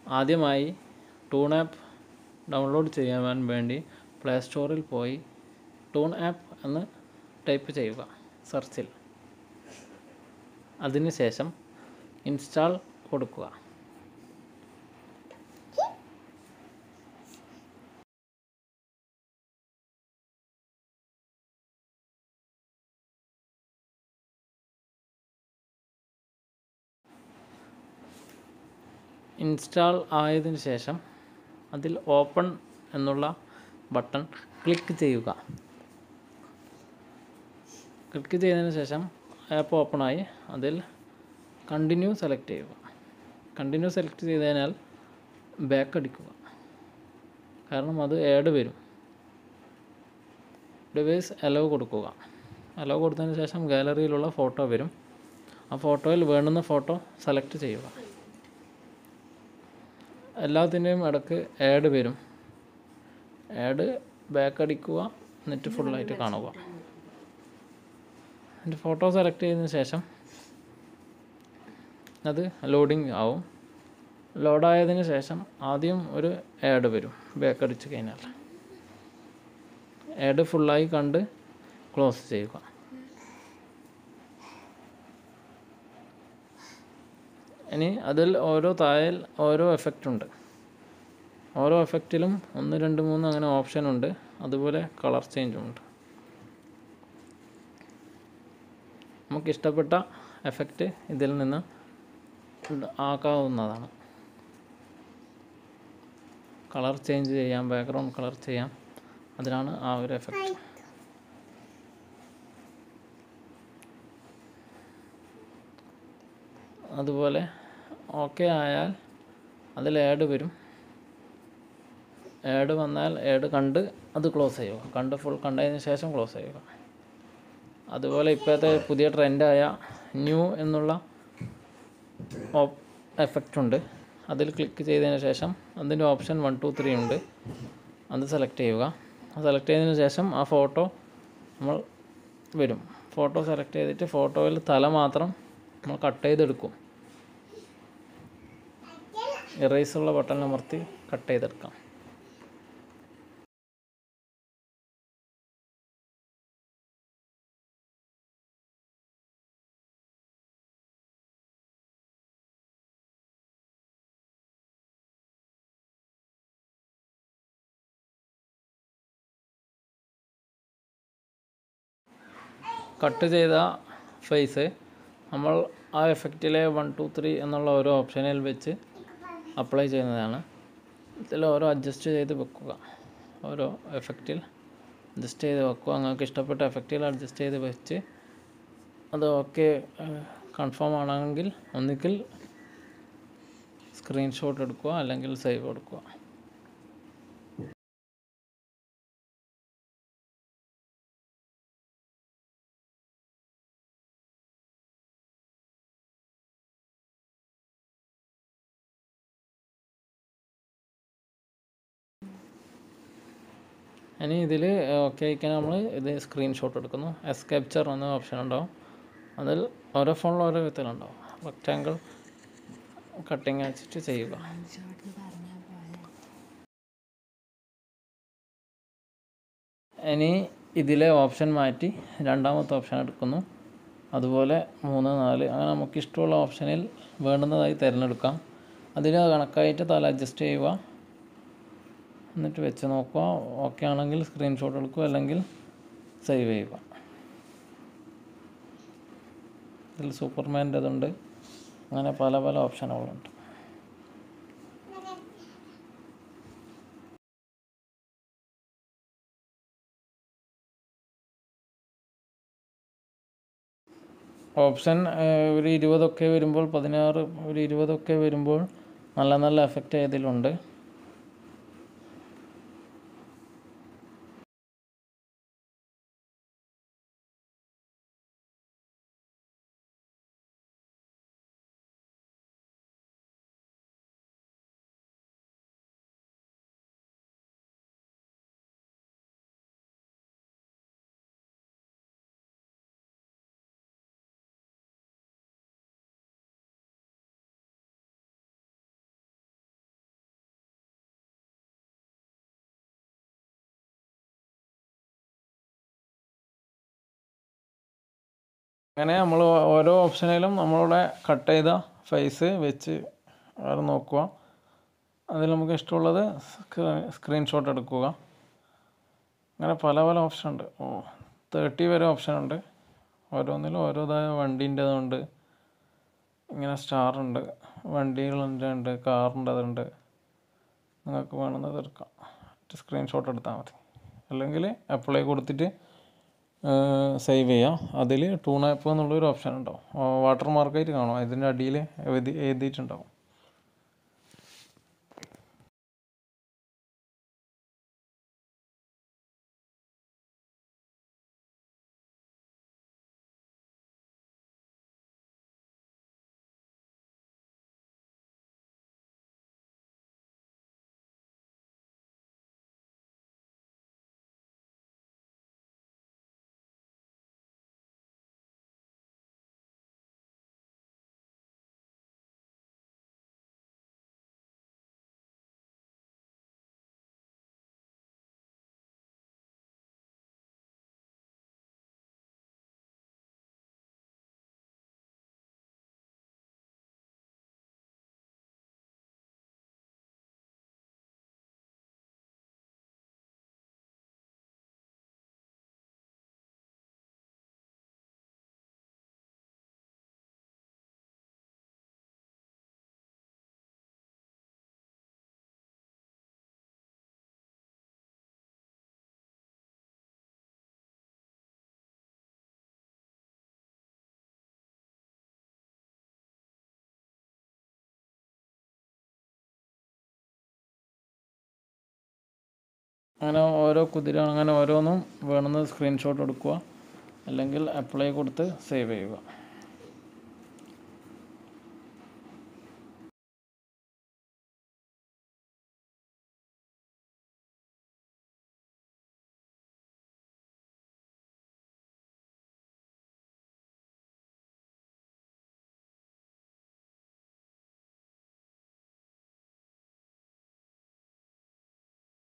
ആദ്യമായി tune app download ചെയ്യാൻ വേണ്ടി പ്ലേ സ്റ്റോറിൽ പോയി ടൂൺ ആപ്പ് എന്ന് ടൈപ്പ് ചെയ്യുക സെർച്ചിൽ അതിനുശേഷം ഇൻസ്റ്റാൾ കൊടുക്കുക ഇൻസ്റ്റാൾ ആയതിനു ശേഷം അതിൽ ഓപ്പൺ എന്നുള്ള ബട്ടൺ ക്ലിക്ക് ചെയ്യുക ക്ലിക്ക് ചെയ്തതിന് ശേഷം ആപ്പ് ഓപ്പണായി അതിൽ കണ്ടിന്യൂ സെലക്ട് ചെയ്യുക കണ്ടിന്യൂ സെലക്ട് ചെയ്ത് കഴിഞ്ഞാൽ ബാക്ക് അടിക്കുക കാരണം അത് ആഡ് വരും ഡിവൈസ് അലോ കൊടുക്കുക അലോ കൊടുത്തതിന് ശേഷം ഗാലറിയിലുള്ള ഫോട്ടോ വരും ആ ഫോട്ടോയിൽ വേണ്ടുന്ന ഫോട്ടോ സെലക്ട് ചെയ്യുക എല്ലാത്തിൻ്റെയും ഇടക്ക് ആഡ് വരും ആഡ് ബാക്ക് അടിക്കുക എന്നിട്ട് ഫുള്ളായിട്ട് കാണുക എന്നിട്ട് ഫോട്ടോ സെലക്ട് ചെയ്തതിന് ശേഷം അത് ലോഡിങ് ആവും ലോഡായതിന് ശേഷം ആദ്യം ഒരു ആഡ് വരും ബാക്ക് അടിച്ച് കഴിഞ്ഞാൽ ആഡ് ഫുള്ളായി കണ്ട് ക്ലോസ് ചെയ്യുക ഇനി അതിൽ ഓരോ താഴെ ഓരോ എഫക്റ്റ് ഉണ്ട് ഓരോ എഫക്റ്റിലും ഒന്ന് രണ്ട് മൂന്ന് അങ്ങനെ ഓപ്ഷൻ ഉണ്ട് അതുപോലെ കളർ ചേഞ്ചും ഉണ്ട് നമുക്ക് ഇഷ്ടപ്പെട്ട എഫക്റ്റ് ഇതിൽ നിന്ന് ആക്കാവുന്നതാണ് കളർ ചേഞ്ച് ചെയ്യാം ബാക്ക്ഗ്രൗണ്ട് കളർ ചെയ്യാം അതിനാണ് ആ ഒരു എഫക്റ്റ് അതുപോലെ ഓക്കെ ആയാൽ അതിൽ ആഡ് വരും ആഡ് വന്നാൽ ആഡ് കണ്ട് അത് ക്ലോസ് ചെയ്യുക കണ്ട് ഫുൾ കണ്ടതിന് ശേഷം ക്ലോസ് ചെയ്യുക അതുപോലെ ഇപ്പോഴത്തെ പുതിയ ട്രെൻഡായ ന്യൂ എന്നുള്ള എഫക്റ്റ് ഉണ്ട് അതിൽ ക്ലിക്ക് ചെയ്തതിന് ശേഷം അതിൻ്റെ ഓപ്ഷൻ വൺ ടു ത്രീ ഉണ്ട് അത് സെലക്ട് ചെയ്യുക സെലക്ട് ചെയ്തതിന് ശേഷം ആ ഫോട്ടോ നമ്മൾ വരും ഫോട്ടോ സെലക്ട് ചെയ്തിട്ട് ഫോട്ടോയിൽ തല മാത്രം നമ്മൾ കട്ട് ചെയ്തെടുക്കും ഇറേസുള്ള ബട്ടൺ അമർത്തി കട്ട് ചെയ്തെടുക്കാം കട്ട് ചെയ്ത ഫേസ് നമ്മൾ ആ എഫക്റ്റിലെ വൺ ടു ത്രീ എന്നുള്ള ഓരോ ഓപ്ഷനിൽ വെച്ച് അപ്ലൈ ചെയ്യുന്നതാണ് ഇതിൽ ഓരോ അഡ്ജസ്റ്റ് ചെയ്ത് വെക്കുക ഓരോ എഫക്റ്റിൽ അഡ്ജസ്റ്റ് ചെയ്ത് വെക്കുക നിങ്ങൾക്ക് ഇഷ്ടപ്പെട്ട എഫക്റ്റിൽ അഡ്ജസ്റ്റ് ചെയ്ത് വെച്ച് അത് ഓക്കെ കൺഫേം ആണെങ്കിൽ ഒന്നുകിൽ സ്ക്രീൻഷോട്ട് എടുക്കുക അല്ലെങ്കിൽ സേവ് കൊടുക്കുക ഇനി ഇതിൽ ഓക്കെ ആയിക്കാൻ നമ്മൾ ഇത് സ്ക്രീൻഷോട്ട് എടുക്കുന്നു എസ് ക്യാപ്ചർ എന്ന ഓപ്ഷൻ ഉണ്ടാവും അതിൽ ഓരോ ഫോണിലും ഓരോ വിധത്തിലുണ്ടാവും റെക്റ്റാങ്കിൾ കട്ടിങ് വെച്ചിട്ട് ചെയ്യുക ഇനി ഇതിലെ ഓപ്ഷൻ മാറ്റി രണ്ടാമത്തെ ഓപ്ഷൻ എടുക്കുന്നു അതുപോലെ മൂന്ന് നാല് അങ്ങനെ നമുക്ക് ഇഷ്ടമുള്ള ഓപ്ഷനിൽ വേണ്ടുന്നതായി തിരഞ്ഞെടുക്കാം അതിന് കണക്കായിട്ട് തല അഡ്ജസ്റ്റ് ചെയ്യുക എന്നിട്ട് വെച്ച് നോക്കുക ഓക്കെ ആണെങ്കിൽ സ്ക്രീൻഷോട്ട് എടുക്കുക അല്ലെങ്കിൽ സേവ് ചെയ്യുക ഇതിൽ സൂപ്പർമാൻ്റെ ഇതുണ്ട് അങ്ങനെ പല പല ഓപ്ഷനുകളുണ്ട് ഓപ്ഷൻ ഒരു ഇരുപതൊക്കെ വരുമ്പോൾ പതിനാറ് ഒരു ഇരുപതൊക്കെ വരുമ്പോൾ നല്ല നല്ല എഫക്റ്റ് ഇതിലുണ്ട് അങ്ങനെ നമ്മൾ ഓരോ ഓപ്ഷനിലും നമ്മളുടെ കട്ട് ചെയ്ത ഫേസ് വെച്ച് അത് നോക്കുക അതിൽ നമുക്ക് ഇഷ്ടമുള്ളത് സ്ക്രീൻഷോട്ട് എടുക്കുക അങ്ങനെ പല പല ഓപ്ഷൻ ഉണ്ട് ഓ തേർട്ടി വരെ ഓപ്ഷൻ ഉണ്ട് ഓരോന്നിലും ഓരോതായ വണ്ടീൻ്റെതുണ്ട് ഇങ്ങനെ സ്റ്റാർ ഉണ്ട് വണ്ടികളുണ്ട് ഉണ്ട് കാറിൻ്റെ അതുണ്ട് നിങ്ങൾക്ക് വേണമെന്നത് എടുക്കാം സ്ക്രീൻഷോട്ട് എടുത്താൽ മതി അല്ലെങ്കിൽ അപ്ലൈ കൊടുത്തിട്ട് സേവ് ചെയ്യാം അതിൽ ടൂൺ ആപ്പ് എന്നുള്ളൊരു ഓപ്ഷൻ ഉണ്ടാവും വാട്ടർ മാർക്കായിട്ട് കാണും ഇതിൻ്റെ അടിയിൽ എഴുതി എഴുതിയിട്ടുണ്ടാവും അങ്ങനെ ഓരോ കുതിര അങ്ങനെ ഓരോന്നും വേണമെന്ന് സ്ക്രീൻഷോട്ട് എടുക്കുക അല്ലെങ്കിൽ അപ്ലൈ കൊടുത്ത് സേവ് ചെയ്യുക